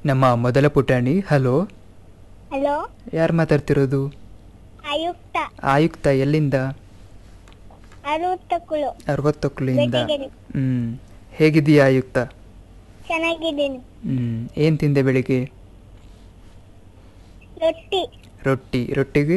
ನಮ್ಮ ಮೊದಲ ಪುಟಾಣಿ ಹಲೋ ಹಲೋ ಯಾರು ಮಾತಾಡ್ತಿರೋದು ಆಯುಕ್ತ ಆಯುಕ್ತ ಎಲ್ಲಿಂದ ಅರವತ್ತ ಕುಳು ಅರವತ್ತೊಕ್ಲಿಂದ ಬೆಟ್ಟಗೆರೆ. ಹ್ಮ್ ಹೇಗಿದೀಯಾ ಆಯುಕ್ತ ಚೆನ್ನಾಗಿದ್ದೀನಿ ಹ್ಮ್ ಏನು ತಿಂದೆ ಬೆಳಿಗ್ಗೆ ರೊಟ್ಟಿ ರೊಟ್ಟಿ ರೊಟ್ಟಿಗೆ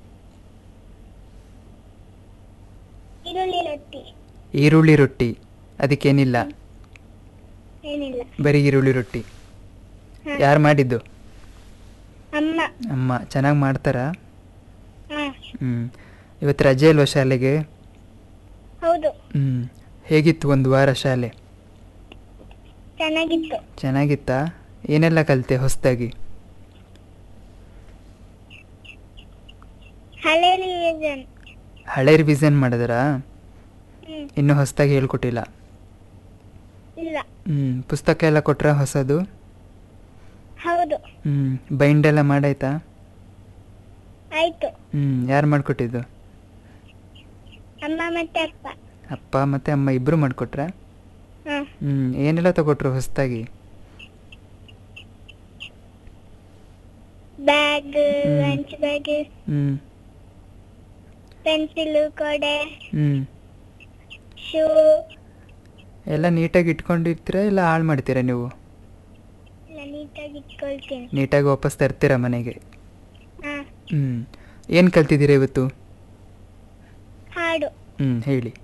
ಈರುಳ್ಳಿ ರೊಟ್ಟಿ ಈರುಳ್ಳಿ ರೊಟ್ಟಿ ಅದಕ್ಕೇನಿಲ್ಲ ಏನಿಲ್ಲ ಬರೀ ಈರುಳ್ಳಿ ರೊಟ್ಟಿ ಹಾ. ಯಾರು ಮಾಡಿದ್ದು ಅಮ್ಮ ಅಮ್ಮ ಚೆನ್ನಾಗಿ ಮಾಡ್ತಾರಾ ಹಾ ಹ್ಮ್ ಇವತ್ತು ರಜೆ ಅಲ್ವಾ ಶಾಲೆಗೆ ಹೌದು ಹ್ಮ್ ಹೇಗಿತ್ತು ಒಂದು ವಾರ ಶಾಲೆ ಚೆನ್ನಾಗಿತ್ತು ಚೆನ್ನಾಗಿತ್ತಾ ಏನೆಲ್ಲ ಕಲಿತೆ ಹೊಸದಾಗಿ ಹಳೆ ರಿವಿಷನ್ ಹಳೆ ರಿವಿಷನ್ ಮಾಡಿದ್ರಾ ಹ್ಮ್ ಇನ್ನೂ ಹೊಸದಾಗಿ ಹೇಳ್ಕೊಟ್ಟಿಲ್ಲ ಇಲ್ಲ ಹ್ಮ್ ಪುಸ್ತಕ ಎಲ್ಲ ಕೊಟ್ರಾ ಹೊಸದು ಹೌದು ಹ್ಮ್ ಬೈಂಡ್ ಎಲ್ಲ ಮಾಡಾಯ್ತಾ ಆಯ್ತು ಹ್ಮ್ ಯಾರು ಮಾಡಿಕೊಟ್ಟಿದ್ದು ಅಮ್ಮ ಮತ್ತೆ ಅಪ್ಪ ಅಪ್ಪ ಮತ್ತೆ ಅಮ್ಮ ಇಬ್ರು ಮಾಡಿಕೊಟ್ರಾ ಹಾ ಹ್ಮ್ ಏನೆಲ್ಲ ತಗೊಟ್ರು ಹೊಸದಾಗಿ ಬ್ಯಾಗ್ ಹ್ಮ್. ಲಂಚ್ ಬ್ಯಾಗ್ ಹ್ಮ್ ಪೆನ್ಸಿಲ್ ಕೊಡೆ ಹ್ಮ್ ಶೂ ಎಲ್ಲ ನೀಟಾಗಿ ಇಟ್ಕೊಂಡಿರ್ತೀರಾ ಇಲ್ಲ ಹಾಳು ಮಾಡ್ತೀರಾ ನೀವು ಎಲ್ಲ ನೀಟಾಗಿ ಇಟ್ಕೊಳ್ತೀನಿ ನೀಟಾಗಿ ವಾಪಸ್ ತರ್ತೀರಾ ಮನೆಗೆ ಹಾ ಹ್ಮ್ ಏನು ಕಲ್ತಿದ್ದೀರಾ ಇವತ್ತು ಹಾಡು ಹ್ಮ್ ಹೇಳಿ